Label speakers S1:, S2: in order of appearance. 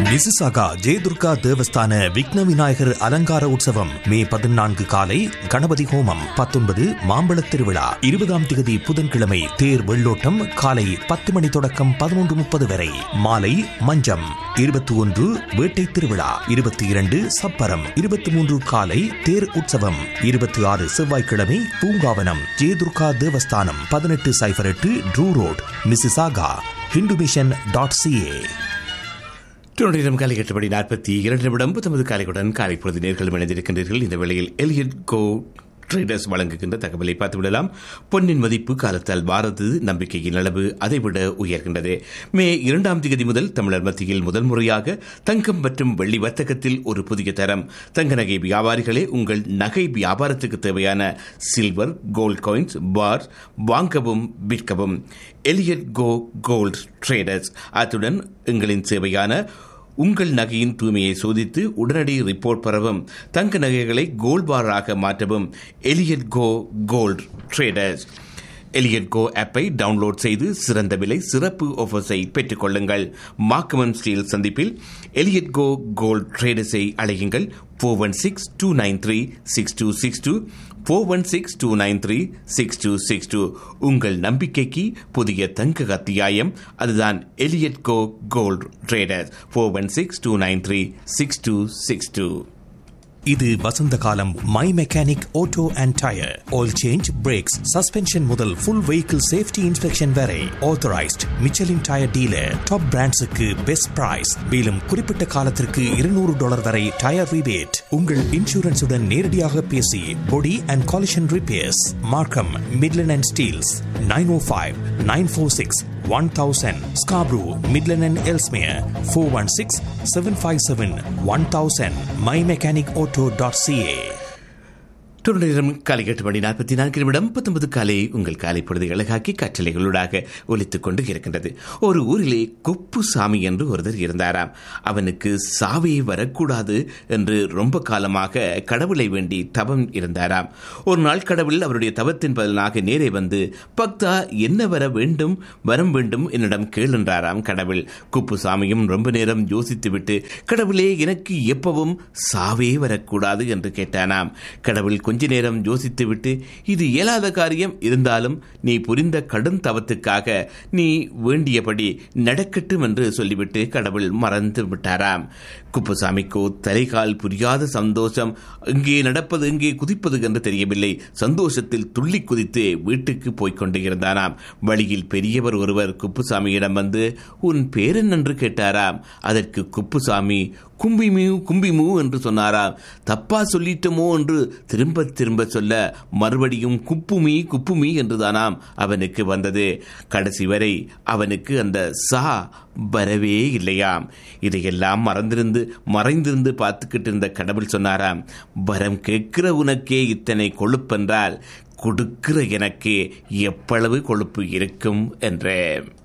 S1: Mississauga Jayadurga தேவஸ்தான விக்ன விநாயகர் அலங்கார உற்சவம் மே பதினான்கு காலை கணபதி ஹோமம் பத்தொன்பது மாம்பழத் திருவிழா இருபதாம் திகதி புதன்கிழமை தேர் வெள்ளோட்டம் காலை பத்து மணி தொடக்கம் பதினொன்று முப்பது வரை மாலை மஞ்சம் இருபத்தி ஒன்று வேட்டை திருவிழா இருபத்தி இரண்டு சப்பரம் இருபத்தி மூன்று காலை தேர் உற்சவம் இருபத்தி ஆறு செவ்வாய்க்கிழமை பூங்காவனம் ஜெயதுர்கா தேவஸ்தானம் பதினெட்டு சைபர் எட்டு drew road Mississauga Hindu mission dot CA
S2: நேரம் காலை எட்டு மணி நாற்பத்தி இரண்டு நிமிடம் தமது காலைக்குடன் காலை பொழுது நேர்களும் இணைந்திருக்கின்றீர்கள் இந்த வேளையில் எலியட் கோ ட்ரேடர்ஸ் வழங்குகின்ற தகவலை பார்த்துவிடலாம் பொன்னின் மதிப்பு காலத்தால் மாறது நம்பிக்கையின் அளவு அதைவிட உயர்கின்றது மே இரண்டாம் தேதி முதல் தமிழர் மத்தியில் முதல் முறையாக தங்கம் மற்றும் வெள்ளி வர்த்தகத்தில் ஒரு புதிய தரம் தங்க நகை வியாபாரிகளே உங்கள் நகை வியாபாரத்துக்கு தேவையான சில்வர் கோல்ட் காயின்ஸ் பார் வாங்கவும் விற்கவும் எலியட் கோ கோல்ட் ட்ரேடர்ஸ் அத்துடன் எங்களின் சேவையான உங்கள் நகையின் தூய்மையை சோதித்து உடனடி ரிப்போர்ட் பெறவும் தங்க நகைகளை கோல்ட் பாராக மாற்றவும் Elliott co gold traders Elliott co ஆப்பை டவுன்லோட் செய்து சிறந்த விலை சிறப்பு ஆஃபர்ஸை பெற்றுக் கொள்ளுங்கள் மாக்கமன் ஸ்டீல் சந்திப்பில் எலியட் கோ கோல்ட் ட்ரேடர்ஸை அழையுங்கள் four one six two nine three six two six two four one six two nine three six two six two உங்கள் நம்பிக்கைக்கு புதிய தங்க அத்தியாயம் அதுதான் Elliott co gold traders four one six two nine three six two six two
S1: இது வசந்த காலம் my mechanic auto and tyre oil change brakes suspension முதல் ஃபுல் வெஹிக்கிள் சேஃப்டி இன்ஸ்பெக்ஷன் வரை authorised Michelin tyre dealer top பிராண்ட்ஸுக்கு best price மேலும் குறிப்பிட்ட காலத்திற்கு இருநூறு டாலர் வரை டயர் ரிபேட் உங்கள் இன்சூரன்ஸுடன் நேரடியாக பேசி body and collision repairs Markham Midland and Steeles nine O five nine four six one thousand Scarborough Midland and Ellesmere four one six seven five seven one thousand my mechanic auto dot CA
S2: நேரம் காலை எட்டு மணி நாற்பத்தி நான்கு நிமிடம் பத்தொன்பது காலை உங்கள் காலை பொழுது அழகாக்கி கற்றலைகளூடாக ஒலித்துக் கொண்டு இருக்கின்றது ஒரு ஊரிலே கொப்பு சாமி என்று ஒருத்தர் இருந்தாராம் அவனுக்கு சாவே வரக்கூடாது என்று ரொம்ப காலமாக கடவுளை வேண்டி தவம் இருந்தாராம் ஒரு நாள் கடவுள் அவருடைய தவத்தின் பலனாக நேரே வந்து பக்தா என்ன வர வேண்டும் வரம் வேண்டும் என்னிடம் கேளுன்றாராம் கடவுள் குப்புசாமியும் ரொம்ப நேரம் யோசித்துவிட்டு கடவுளே எனக்கு எப்பவும் சாவே வரக்கூடாது என்று கேட்டானாம் கடவுள் கொஞ்ச நேரம் யோசித்துவிட்டு இது இயலாத காரியம் இருந்தாலும் நீ புரிந்த கடும் தவத்துக்காக நீ வேண்டியபடி நடக்கட்டும் என்று சொல்லிவிட்டு கடவுள் மறந்து விட்டாராம் குப்புசாமிக்கோ தலைகால் புரியாத சந்தோஷம் இங்கே நடப்பது இங்கே குதிப்பது என்று தெரியவில்லை சந்தோஷத்தில் துள்ளி குதித்து வீட்டுக்கு போய்க் கொண்டு இருந்தானாம் வழியில் பெரியவர் ஒருவர் குப்புசாமியிடம் வந்து உன் பேரன் என்று கேட்டாராம் அதற்கு குப்புசாமி கும்பிமு கும்பிமு என்று சொன்னாராம் தப்பா சொல்லிட்டோமோ என்று திரும்ப திரும்ப சொல்ல மறுபடியும் குப்புமி குப்புமி என்றுதானாம் அவனுக்கு வந்தது கடைசி வரை அவனுக்கு அந்த சா வரவே இல்லையாம் இதையெல்லாம் மறந்திருந்து மறைந்திருந்து பார்த்துக்கிட்டு இருந்த கடவுள் சொன்னாராம் வரம் கேட்கிற உனக்கே இத்தனை கொழுப்பென்றால் கொடுக்கிற எனக்கு எவ்வளவு கொழுப்பு இருக்கும் என்றே